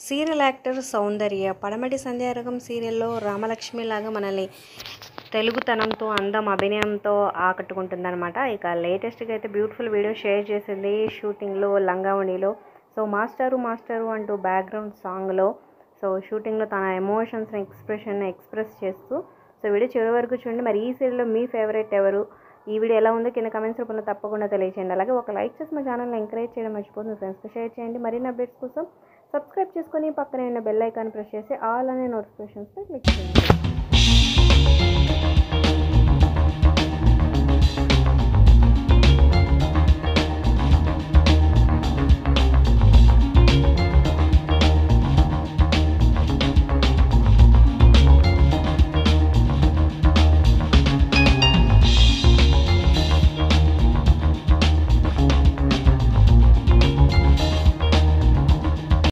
serial actor సౌందర్య పడమటి సంధ్యారకం సీరియల్లో రామలక్ష్మి లాగా మనల్ని తెలుగుతనంతో అందం అభినయంతో ఆకట్టుకుంటుందన్నమాట ఇక లేటెస్ట్గా అయితే బ్యూటిఫుల్ వీడియో షేర్ చేసింది షూటింగ్లో లంగావణిలో సో మాస్టరు మాస్టరు అంటూ బ్యాక్గ్రౌండ్ సాంగ్లో సో షూటింగ్లో తన ఎమోషన్స్ని ఎక్స్ప్రెషన్ ఎక్స్ప్రెస్ చేస్తూ సో వీడియో చివరి వరకు చూడండి మరి ఈ సీరియల్లో మీ ఫేవరెట్ ఎవరు ఈ వీడియో ఎలా ఉందో కింద కమెంట్స్ రూపంలో తప్పకుండా తెలియచేయండి అలాగే ఒక లైక్ చేసి మా ఛానల్ని ఎంకరేజ్ చేయడం మర్చిపోతుంది మీ ఫ్రెండ్స్తో షేర్ చేయండి మరిన్ని అప్డేట్స్ కోసం సబ్స్క్రైబ్ చేసుకొని పక్కనే ఉన్న బెల్ ఐకాన్ ప్రెస్ చేసి ఆల్ అనే నోటిఫికేషన్స్ని క్లిక్ చేయండి